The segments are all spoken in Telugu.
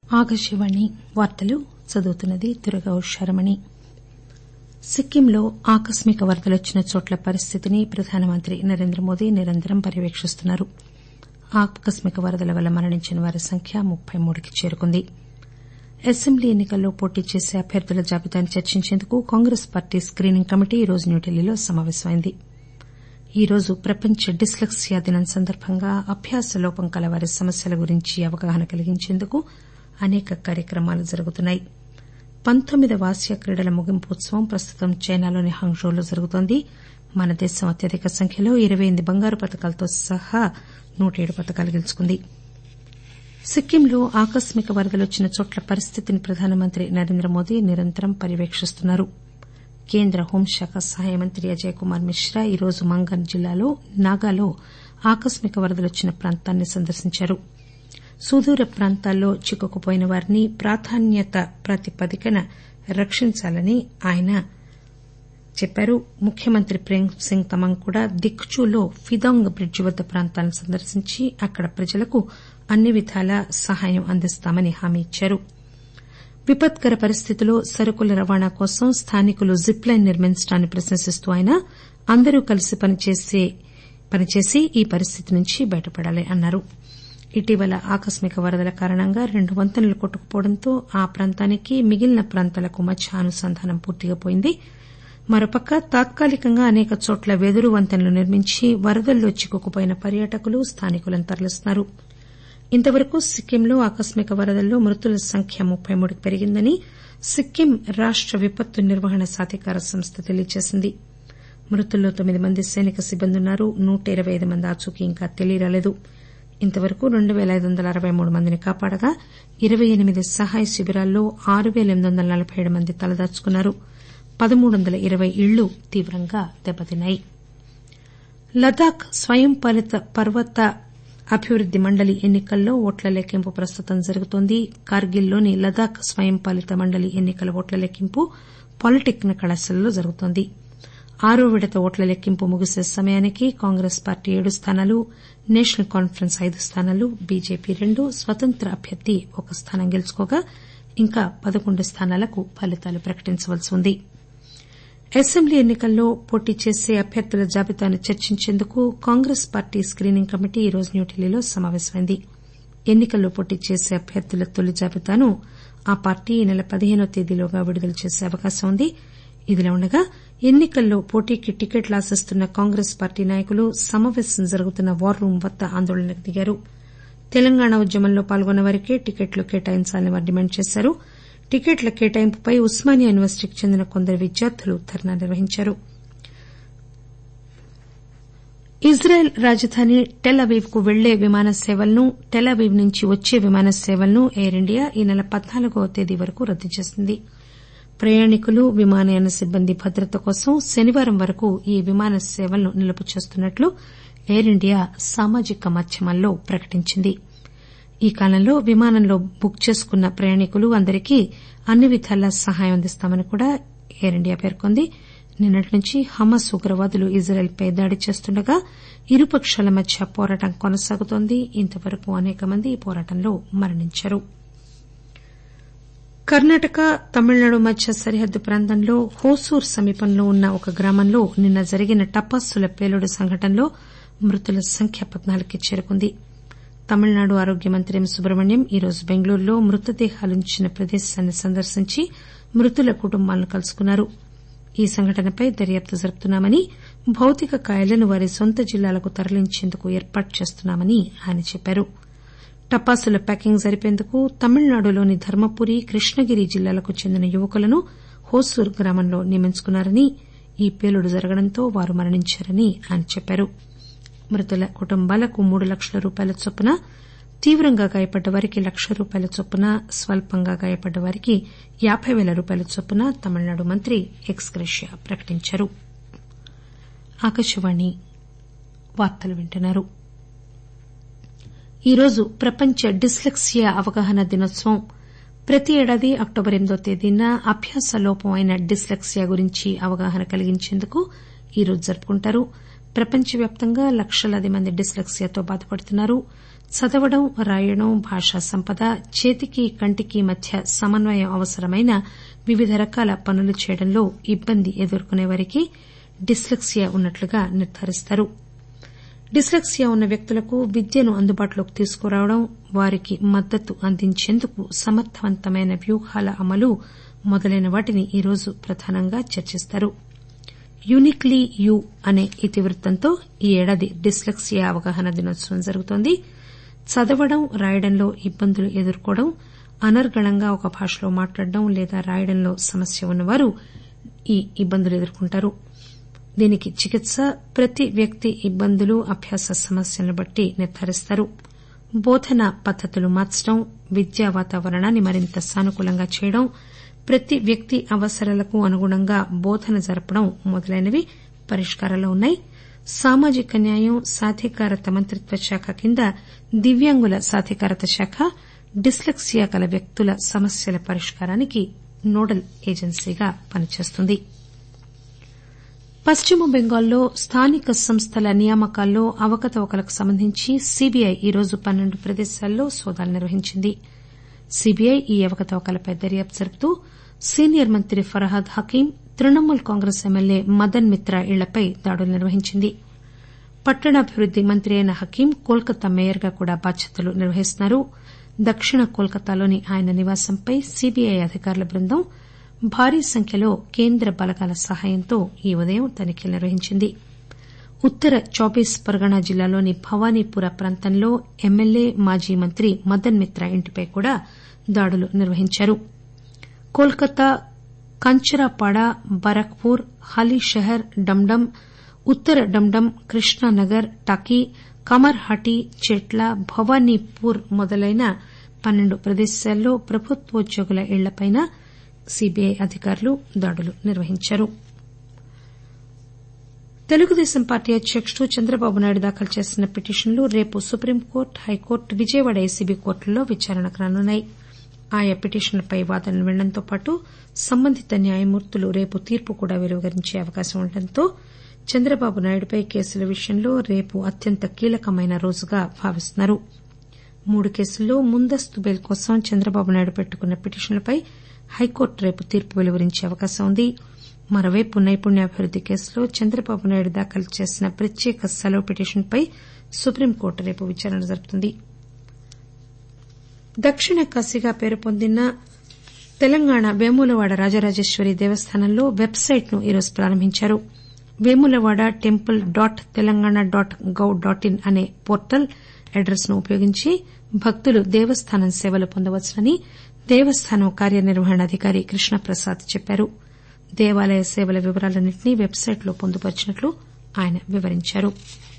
ఆకాశవాణి వార్తలు చదువుతున్నది దుర్గా ఉషారమణి సిక్కింలో ఆకస్మిక వరదలొచ్చిన చోట్ల పరిస్థితిని ప్రధానమంత్రి నరేంద్రమోదీ నిరంతరం పర్యవేకిస్తున్నారు ఆకస్మిక వరదల వల్ల మరణించిన వారి సంఖ్య ముప్పై మూడుకి చేరుకుంది అసెంబ్లీ ఎన్ని కల్లో పోటీ చేసే అభ్యర్థుల జాబితాను చర్చించేందుకు కాంగ్రెస్ పార్టీ స్కీనింగ్ కమిటీ ఈరోజు న్యూఢిల్లీలో సమాపేశమైంది ఈరోజు ప్రపంచ డిస్లెక్సియా దినం సందర్బంగా అభ్యాస లోపం కల వారి సమస్యల గురించి అవగాహన కలిగించేందుకు అనేక కార్యక్రమాలు జరుగుతున్నాయి పంతొమ్మిదవ ఆసియా క్రీడల ముగింపు ఉత్సవం ప్రస్తుతం చైనాలోని హాంగ్జౌలో జరుగుతోంది మన దేశం అత్యధిక సంఖ్యలో ఇరవై ఎనిమిది బంగారు పతకాలతో సహా నూట ఏడు పతకాలు గెలుచుకుంది సిక్కింలో ఆకస్మిక వరదలొచ్చిన చోట్ల పరిస్థితిని ప్రధానమంత్రి నరేంద్రమోదీ నిరంతరం పర్యవేకిస్తున్నారు కేంద్ర హోంశాఖ సహాయ మంత్రి అజయ్ కుమార్ మిశ్రా ఈరోజు మంగన్ జిల్లాలో నాగాలో ఆకస్మిక వరదలొచ్చిన ప్రాంతాన్ని సందర్శించారు సుదూర ప్రాంతాల్లో చిక్కుకుపోయిన వారిని ప్రాధాన్యత ప్రాతిపదికన రక్షించాలని ఆయన చెప్పారు ముఖ్యమంత్రి ప్రేమ్ సింగ్ తమంగ్ కూడా దిక్చూలో ఫిదాంగ్ బ్రిడ్జి వద్ద ప్రాంతాలను సందర్శించి అక్కడ ప్రజలకు అన్ని విధాలా సహాయం అందిస్తామని హామీ ఇచ్చారు విపత్కర పరిస్థితిలో సరుకుల రవాణా కోసం స్థానికులు జిప్ లైన్ నిర్మించడాన్ని ప్రశంసిస్తూ ఆయన అందరూ కలిసి పనిచేసి ఈ పరిస్థితి నుంచి బయటపడాలని అన్నారు ఇటీవల ఆకస్మిక వరదల కారణంగా రెండు వంతెనలు కొట్టుకుపోవడంతో ఆ ప్రాంతానికి మిగిలిన ప్రాంతాలకు మధ్య అనుసంధానం పూర్తిగా పోయింది మరోపక్క తాత్కాలికంగా అనేక చోట్ల వెదురు వంతెనలు నిర్మించి వరదల్లో చిక్కుకుపోయిన పర్యాటకులు స్థానికులను తరలిస్తున్నారు ఇంతవరకు సిక్కింలో ఆకస్మిక వరదల్లో మృతుల సంఖ్య ముప్పై మూడుకు పెరిగిందని సిక్కిం రాష్ట విపత్తు నిర్వహణ సాధికార సంస్థ తెలియజేసింది మృతుల్లో తొమ్మిది మంది సైనిక సిబ్బంది ఉన్నారు నూట ఇరవై ఐదు మంది ఆచూకీ ఇంకా తెలియరాలేదు ఇంతవరకు రెండు పేల ఐదు వందల అరవై మూడు మందిని కాపాడగా ఇరవై ఎనిమిది సహాయ శిబిరాల్లో ఆరు పేల ఎనిమిది వందల నలబై ఏడు మంది తలదాచుకున్నారు పదమూడు వందల ఇరవై ఇళ్లు తీవ్రంగా దెబ్బతిన్నాయి లదాఖ్ స్వయం పాలిత పర్వత అభివృద్ది మండలి ఎన్ని కల్లో ఓట్ల లెక్కింపు ప్రస్తుతం జరుగుతోంది కార్గిల్లోని లదాఖ్ స్వయం పాలిత మండలి ఎన్ని కల ఓట్ల లెక్కింపు పాలిటెక్నిక్ కళాశాలలో జరుగుతోంది ఆరో విడత ఓట్ల లెక్కింపు ముగిసే సమయానికి కాంగ్రెస్ పార్టీ ఏడు స్థానాలు నేషనల్ కాన్పరెన్స్ ఐదు స్థానాలు బీజేపీ రెండు స్వతంత్ర అభ్యర్థి ఒక స్థానం గెలుచుకోగా ఇంకా పదకొండు స్థానాలకు ఫలితాలు ప్రకటించవలసి ఉంది అసెంబ్లీ ఎన్ని కల్లో పోటీ చేసే అభ్యర్థుల జాబితాను చర్చించేందుకు కాంగ్రెస్ పార్టీ స్కీనింగ్ కమిటీ ఈరోజు న్యూఢిల్లీలో సమాపేశమైంది ఎన్ని కల్లో పోటీ చేసే అభ్యర్థుల తొలి జాబితాను ఆ పార్టీ ఈ నెల పదిహేనో తేదీలోగా విడుదల చేసే అవకాశం ఉంది ఇదిలా ఉండగా ఎన్ని కల్లో పోటీకి టికెట్లు ఆశిస్తున్న కాంగ్రెస్ పార్టీ నాయకులు సమాపేశం జరుగుతున్న వార్ రూమ్ వద్ద ఆందోళనకు దిగారు తెలంగాణ ఉద్యమంలో పాల్గొన్న వారికే టికెట్లు కేటాయించాలని వారు డిమాండ్ చేశారు టికెట్ల కేటాయింపుపై ఉస్మానియా యూనివర్సిటీకి చెందిన కొందరు విద్యార్థులు ధర్నా నిర్వహించారు ఇజ్రాయెల్ రాజధాని టెల్ అవీవ్ కు వెళ్లే విమాన సేవలను టెల్ అవీవ్ నుంచి వచ్చే విమాన సేవలను ఎయిర్ ఇండియా ఈ నెల పద్నాలుగవ తేదీ వరకు రద్దు చేసింది ప్రయాణికులు విమానయాన సిబ్బంది భద్రత కోసం శనివారం వరకు ఈ విమాన సేవలను నిలుపు చేస్తున్నట్లు ఎయిర్ ఇండియా సామాజిక మాధ్యమాల్లో ప్రకటించింది ఈ కాలంలో విమానంలో బుక్ చేసుకున్న ప్రయాణికులు అందరికీ అన్ని విధాలా సహాయం అందిస్తామని కూడా ఎయిర్ ఇండియా పేర్కొంది నిన్నటి నుంచి హమాస్ ఉగ్రవాదులు ఇజ్రాయెల్ పై దాడి చేస్తుండగా ఇరుపక్షాల మధ్య పోరాటం కొనసాగుతోంది ఇంతవరకు అనేక మంది ఈ పోరాటంలో మరణించారు కర్ణాటక తమిళనాడు మధ్య సరిహద్దు ప్రాంతంలో హోసూర్ సమీపంలో ఉన్న ఒక గ్రామంలో నిన్న జరిగిన టపాసుల పేలుడు సంఘటనలో మృతుల సంఖ్య పద్నాలుగుకి చేరుకుంది తమిళనాడు ఆరోగ్య మంత్రి ఎం సుబ్రహ్మణ్యం ఈరోజు బెంగళూరులో మృతదేహాలుంచిన ప్రదేశాన్ని సందర్శించి మృతుల కుటుంబాలను కలుసుకున్నారు ఈ సంఘటనపై దర్యాప్తు జరుపుతున్నామని భౌతిక కాయాలను వారి సొంత జిల్లాలకు తరలించేందుకు ఏర్పాట్లు చేస్తున్నామని ఆయన చెప్పారు టపాసుల ప్యాకింగ్ జరిపేందుకు తమిళనాడులోని ధర్మపురి కృష్ణగిరి జిల్లాలకు చెందిన యువకులను హోసూర్ గ్రామంలో నియమించుకున్నారని ఈ పేలుడు జరగడంతో వారు మరణించారని ఆయన చెప్పారు మృతుల కుటుంబాలకు మూడు లక్షల రూపాయల చొప్పున తీవ్రంగా గాయపడ్డ వారికి లక్ష రూపాయల చొప్పున స్వల్పంగా గాయపడ్డ వారికి యాబై పేల రూపాయల చొప్పున తమిళనాడు మంత్రి ఎక్స్ గ్రేషియా ప్రకటించారు ఈరోజు ప్రపంచ డిస్లెక్సియా అవగాహన దినోత్సవం ప్రతి ఏడాది అక్టోబర్ ఎనిమిదో తేదీన అభ్యాస లోపం అయిన డిస్లెక్సియా గురించి అవగాహన కలిగించేందుకు ఈరోజు జరుపుకుంటారు ప్రపంచవ్యాప్తంగా లక్షలాది మంది డిస్లెక్సియాతో బాధపడుతున్నారు చదవడం రాయడం భాషా సంపద చేతికి కంటికి మధ్య సమన్వయం అవసరమైన వివిధ రకాల పనులు చేయడంలో ఇబ్బంది ఎదుర్కొనే వారికి డిస్లెక్సియా ఉన్నట్లుగా నిర్దారిస్తారు డిస్లెక్సియా ఉన్న వ్యక్తులకు విద్యను అందుబాటులోకి తీసుకురావడం వారికి మద్దతు అందించేందుకు సమర్దవంతమైన వ్యూహాల అమలు మొదలైన వాటిని ఈరోజు ప్రధానంగా చర్చిస్తారు యూనిక్లీ యూ అనే ఇతివృత్తంతో ఈ ఏడాది డిస్లెక్సియా అవగాహన దినోత్సవం జరుగుతోంది చదవడం రాయడంలో ఇబ్బందులు ఎదుర్కోవడం అనర్గళంగా ఒక భాషలో మాట్లాడడం లేదా రాయడంలో సమస్య ఉన్నవారు ఈ ఇబ్బందులు ఎదుర్కొంటారు దీనికి చికిత్స ప్రతి వ్యక్తి ఇబ్బందులు అభ్యాస సమస్యలను బట్టి నిర్దారిస్తారు బోధనా పద్దతులు మార్చడం విద్యా వాతావరణాన్ని మరింత సానుకూలంగా చేయడం ప్రతి వ్యక్తి అవసరాలకు అనుగుణంగా బోధన జరపడం మొదలైనవి పరిష్కారాల్లో ఉన్నాయి సామాజిక న్యాయం సాధికారత మంత్రిత్వ శాఖ కింద దివ్యాంగుల సాధికారత శాఖ డిస్లెక్సియా గల వ్యక్తుల సమస్యల పరిష్కారానికి నోడల్ ఏజెన్సీగా పనిచేస్తుంది పశ్చిమ బెంగాల్లో స్థానిక సంస్థల నియామకాల్లో అవకతవకలకు సంబంధించి సీబీఐ ఈరోజు పన్నెండు ప్రదేశాల్లో సోదాలు నిర్వహించింది సీబీఐ ఈ అవకతవకలపై దర్యాప్తు జరుపుతూ సీనియర్ మంత్రి ఫర్హాద్ హకీం తృణమూల్ కాంగ్రెస్ ఎమ్మెల్యే మదన్ మిత్రా ఇళ్లపై దాడులు నిర్వహించింది పట్టణాభివృద్ది మంత్రి అయిన హకీం కోల్కతా మేయర్గా కూడా బాధ్యతలు నిర్వహిస్తున్నారు దక్షిణ కోల్కతాలోని ఆయన నివాసంపై సీబీఐ అధికారుల బృందం భారీ సంఖ్యలో కేంద్ర బలగాల సహాయంతో ఈ ఉదయం తనిఖీలు నిర్వహించింది ఉత్తర చౌబీస్ పరగణా జిల్లాలోని భవానీపుర ప్రాంతంలో ఎమ్మెల్యే మాజీ మంత్రి మదన్ మిత్రా ఇంటిపై కూడా దాడులు నిర్వహించారు కోల్కతా కంచరాపాడ బరక్పూర్ హాలీషహర్ డమ్డమ్ ఉత్తర డమ్డమ్ కృష్ణానగర్ టాకీ కమర్హాటీ చెట్ల భవానీపూర్ మొదలైన పన్నెండు ప్రదేశాల్లో ప్రభుత్వోద్యోగుల ఇళ్లపై సీబీఐ అధికారులు దాడులు నిర్వహించారు తెలుగుదేశం పార్టీ అధ్యకుడు చంద్రబాబు నాయుడు దాఖలు చేసిన పిటిషన్లు రేపు సుప్రీంకోర్టు హైకోర్టు విజయవాడ ఏసీబీ కోర్టుల్లో విచారణకు రానున్నాయి ఆయా పిటిషన్లపై వాదనలు వినడంతో పాటు సంబంధిత న్యాయమూర్తులు రేపు తీర్పు కూడా వెలువరించే అవకాశం ఉండటంతో చంద్రబాబు నాయుడుపై కేసుల విషయంలో రేపు అత్యంత కీలకమైన రోజుగా భావిస్తున్నారు మూడు కేసుల్లో ముందస్తు బెయిల్ కోసం చంద్రబాబు నాయుడు పెట్టుకున్న పిటిషన్లపై హైకోర్టు రేపు తీర్పు వెలువరించే అవకాశం ఉంది మరోవైపు నైపుణ్యాభివృద్ది కేసులో చంద్రబాబు నాయుడు దాఖలు చేసిన ప్రత్యేక సెలవు పిటిషన్పై సుప్రీంకోర్టు రేపు విచారణ జరుపుతుంది దక్షిణ కాశీగా పేరు పొందిన తెలంగాణ వేములవాడ రాజరాజేశ్వరి దేవస్థానంలో వెబ్సైట్ ను ఈరోజు ప్రారంభించారు Vemulawada temple dot Telangana dot gov dot in అనే పోర్టల్ అడ్రస్ ను ఉపయోగించి భక్తులు దేవస్థానం సేవలు పొందవచ్చునని దేవస్థానం కార్యనిర్వహణాధికారి కృష్ణప్రసాద్ చెప్పారు దేవాలయ సేవల వివరాలన్నింటినీ వెబ్సైట్ లో పొందుపరిచినట్లు ఆయన వివరించారు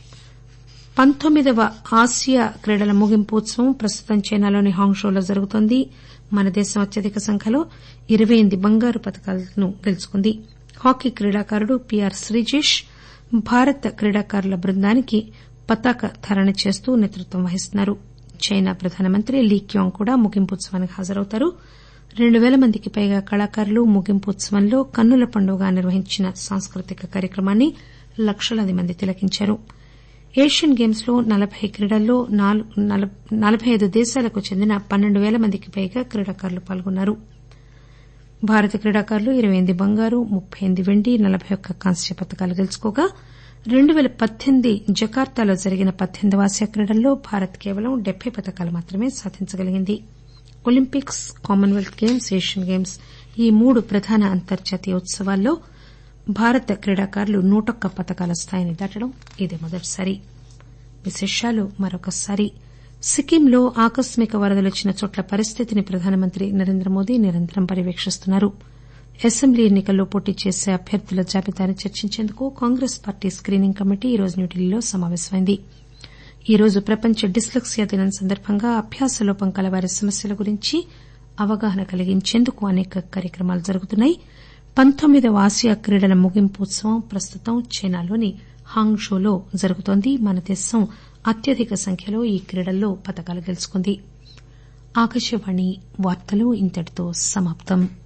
పంతొమ్మిదవ ఆసియా క్రీడల ముగింపు ఉత్సవం ప్రస్తుతం చైనాలోని హాంగ్షోలో జరుగుతోంది మన దేశం అత్యధిక సంఖ్యలో ఇరవై ఎనిమిది బంగారు పతకాలను గెలుచుకుంది హాకీ క్రీడాకారుడు పీఆర్ శ్రీజేష్ భారత క్రీడాకారుల బృందానికి పతాక ధారణ చేస్తూ నేతృత్వం వహిస్తున్నారు చైనా ప్రధానమంత్రి లీ క్యాంగ్ కూడా ముగింపు ఉత్సవానికి హాజరవుతారు రెండు పేల మందికి పైగా కళాకారులు ముగింపు ఉత్సవంలో కన్నుల పండుగగా నిర్వహించిన సాంస్కృతిక కార్యక్రమాన్ని లక్షలాది మంది తిలకించారు ఏషియన్ గేమ్స్ లో నలబై క్రీడల్లో నలబై ఐదు దేశాలకు చెందిన పన్నెండు పేల మందికి పైగా క్రీడాకారులు పాల్గొన్నారు భారత క్రీడాకారులు ఇరవై ఎనిమిది బంగారు ముప్పై ఎనిమిది వెండి నలబై ఒక్క కాంస్య పతకాలు గెలుచుకోగా రెండు పేల పద్దెనిమిది జకార్తాలో జరిగిన పద్దెనిమిదవ ఆసియా క్రీడల్లో భారత్ కేవలం డెబ్బై పతకాలు మాత్రమే సాధించగలిగింది Olympics Commonwealth Games Asian Games ఈ మూడు ప్రధాన అంతర్జాతీయ ఉత్సవాల్లో భారత క్రీడాకారులు నూటొక్క పతకాల స్థాయిని దాటడం ఇదే మొదటిసారి విశేషాలు మరొకసారి సిక్కింలో ఆకస్మిక వరదలొచ్చిన చోట్ల పరిస్థితిని ప్రధానమంత్రి నరేంద్రమోదీ నిరంతరం పర్యవేక్షిస్తున్నారు అసెంబ్లీ ఎన్ని కల్లో పోటీ చేసే అభ్యర్థుల జాబితాను చర్చించేందుకు కాంగ్రెస్ పార్టీ స్కీనింగ్ కమిటీ ఈరోజు న్యూఢిల్లీలో సమాపేశమైంది ఈరోజు ప్రపంచ డిస్లెక్సియా దినం సందర్భంగా అభ్యాస లోపం కల వారి సమస్యల గురించి అవగాహన కలిగించేందుకు అనేక కార్యక్రమాలు జరుగుతున్నాయి పంతొమ్మిదవ ఆసియా క్రీడల ముగింపు ఉత్సవం ప్రస్తుతం చైనాలోని హాంగ్షోలో జరుగుతోంది మన దేశం అత్యధిక సంఖ్యలో ఈ క్రీడల్లో పతకాలు గెలుచుకుంది ఆకాశవాణి వార్తలు ఇంతటితో సమాప్తం